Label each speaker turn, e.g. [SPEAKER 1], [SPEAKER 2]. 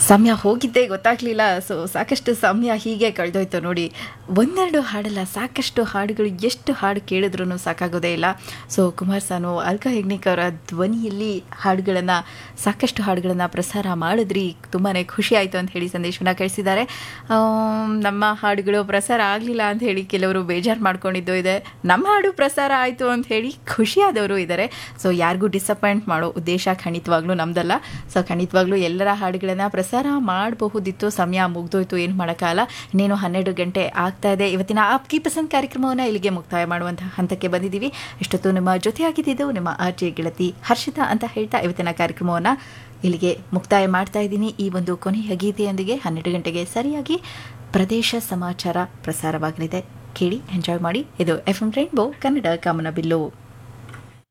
[SPEAKER 1] ಸಮಯ ಹೋಗಿದ್ದೇ ಗೊತ್ತಾಗ್ಲಿಲ್ಲ ಸೊ ಸಾಕಷ್ಟು ಸಮಯ ಹೀಗೆ ಕಳೆದೋಯ್ತು ನೋಡಿ ಒಂದೆರಡು ಹಾಡಲ್ಲ ಸಾಕಷ್ಟು ಹಾಡುಗಳು ಎಷ್ಟು ಹಾಡು ಕೇಳಿದ್ರೂ ಸಾಕಾಗೋದೇ ಇಲ್ಲ ಸೊ ಕುಮಾರ್ ಸಾನು ಅಲ್ಕಾ ಹೆಗ್ನಿಕ್ ಅವರ ಧ್ವನಿಯಲ್ಲಿ ಹಾಡುಗಳನ್ನು ಸಾಕಷ್ಟು ಹಾಡುಗಳನ್ನು ಪ್ರಸಾರ ಮಾಡಿದ್ರಿ ತುಂಬಾ ಖುಷಿ ಆಯಿತು ಅಂತ ಹೇಳಿ ಸಂದೇಶವನ್ನು ಕಳಿಸಿದ್ದಾರೆ ಆಮ್, ನಮ್ಮ ಹಾಡುಗಳು ಪ್ರಸಾರ ಆಗಲಿಲ್ಲ ಅಂತ ಹೇಳಿ ಕೆಲವರು ಬೇಜಾರು ಮಾಡ್ಕೊಂಡಿದ್ದು ಇದೆ ನಮ್ಮ ಹಾಡು ಪ್ರಸಾರ ಆಯಿತು ಅಂತ ಹೇಳಿ ಖುಷಿಯಾದವರು ಇದ್ದಾರೆ ಸೊ ಯಾರಿಗೂ ಡಿಸಪಾಯಿಂಟ್ ಮಾಡೋ ಉದ್ದೇಶ ಖಂಡಿತವಾಗ್ಲೂ ನಮ್ದಲ್ಲ ಸೊ ಖಂಡಿತವಾಗ್ಲೂ ಎಲ್ಲರ ಹಾಡುಗಳನ್ನು ಪ್ರಸಾರ ಮಾಡಬಹುದಿತ್ತು ಸಮಯ ಮುಗ್ದೋಯ್ತು ಏನು ಮಾಡೋಕ್ಕಾಗಲ್ಲ ಇನ್ನೇನು ಹನ್ನೆರಡು ಗಂಟೆ ಆಗ್ತಾ ಇದೆ ಇವತ್ತಿನ ಆಪ್ಕಿ ಪಸಂದ್ ಕಾರ್ಯಕ್ರಮವನ್ನು ಇಲ್ಲಿಗೆ ಮುಕ್ತಾಯ ಮಾಡುವಂತಹ ಹಂತಕ್ಕೆ ಬಂದಿದ್ದೀವಿ ಇಷ್ಟೊತ್ತು ನಿಮ್ಮ ಜೊತೆಯಾಗಿದ್ದು ನಿಮ್ಮ ಆರ್ಜೆ ಗೆಳತಿ ಹರ್ಷಿತಾ ಅಂತ ಹೇಳ್ತಾ ಇವತ್ತಿನ ಕಾರ್ಯಕ್ರಮವನ್ನು ಇಲ್ಲಿಗೆ ಮುಕ್ತಾಯ ಮಾಡ್ತಾ ಇದ್ದೀನಿ ಈ ಒಂದು ಕೊನೆಯ ಗೀತೆಯೊಂದಿಗೆ ಹನ್ನೆರಡು ಗಂಟೆಗೆ ಸರಿಯಾಗಿ ಪ್ರದೇಶ ಸಮಾಚಾರ ಪ್ರಸಾರವಾಗಲಿದೆ ಕೇಳಿ ಎಂಜಾಯ್ ಮಾಡಿ ಇದು ಎಫ್ ಎಂ ರೈನ್ಬೋ ಕನ್ನಡ ಕಾಮನಬಿಲ್ಲು